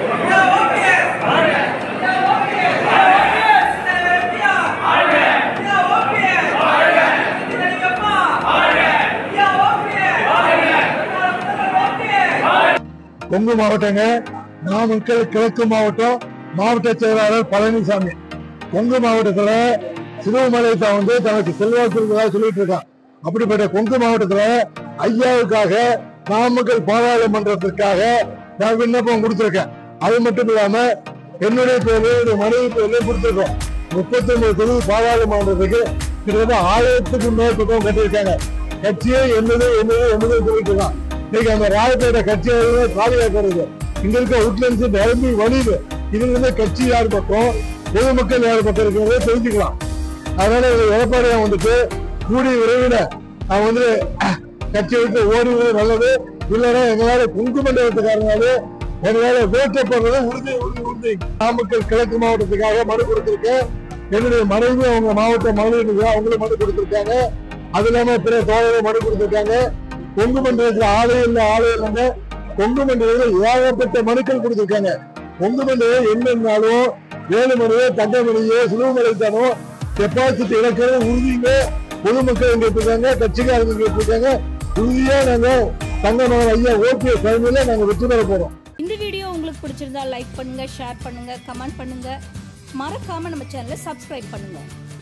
கொங்கு மாவட்டங்க நாமக்கல் கிழக்கு மாவட்டம் மாவட்ட செயலாளர் பழனிசாமி கொங்கு மாவட்டத்துல சிறுவமலையத்தை வந்து தனக்கு செல்வாக்கு இருக்கிறதா சொல்லிட்டு இருக்கான் அப்படிப்பட்ட கொங்கு மாவட்டத்துல ஐயாவுக்காக நாமக்கல் பாராளுமன்றத்திற்காக நான் விண்ணப்பம் கொடுத்திருக்கேன் அது மட்டும் இல்லாம என்னுடைய பேர்ல என்னுடைய மனைவி பேர்ல கொடுத்திருக்கோம் முப்பத்தி ஒன்பது தொகுதி பாராளுமன்றத்துக்கு கிட்டத்தட்ட ஆயிரத்துக்கு மேற்பட்டவங்க கட்டியிருக்காங்க கட்சியே என்னது என்னது என்னது சொல்லிட்டு இருக்கான் இன்னைக்கு அந்த ராயப்பேட்டை கட்சியை பாதுகாக்கிறது இங்க இருக்க உட்லன்ஸ் நிரம்பி வழியுது இதுல இருந்து கட்சி யார் பக்கம் பொதுமக்கள் யார் பக்கம் இருக்கிறத தெரிஞ்சுக்கலாம் அதனால இது எடப்பாடியா வந்துட்டு கூடிய விரைவில் அவன் வந்து கட்சியை விட்டு ஓடுவது நல்லது இல்லைன்னா எங்களால குங்கு மண்டலத்துக்காரனால எங்களால வேட்டப்படுறது உறுதி உறுதி உறுதி நாமக்கல் கிழக்கு மாவட்டத்துக்காக மனு கொடுத்திருக்கேன் என்னுடைய மனைவி அவங்க மாவட்ட மாநில அவங்களும் மனு கொடுத்திருக்காங்க அது இல்லாம பிற தோழர்கள் மனு கொடுத்திருக்காங்க கொங்கு மண்டலத்துல ஆளே இல்ல ஆளே இல்லைங்க கொங்கு மண்டலத்துல ஏகப்பட்ட மனுக்கள் கொடுத்திருக்காங்க கொங்கு மண்டலம் என்னன்னாலும் வேலுமணியோ தங்கமணியோ சிலுவமலைத்தானோ டெபாசிட் இழக்கிறது உறுதிங்க பொதுமக்கள் இங்க இருக்காங்க கட்சிக்காரங்க இங்க இருக்காங்க உறுதியா நாங்க தங்கமகன் ஐயா ஓபிஎஸ் தலைமையில நாங்க வெற்றி பெற போறோம் இந்த வீடியோ உங்களுக்கு பிடிச்சிருந்தா லைக் பண்ணுங்க ஷேர் பண்ணுங்க கமெண்ட் பண்ணுங்க மறக்காம நம்ம சேனலை சப்ஸ்கிரைப் பண்ணுங்க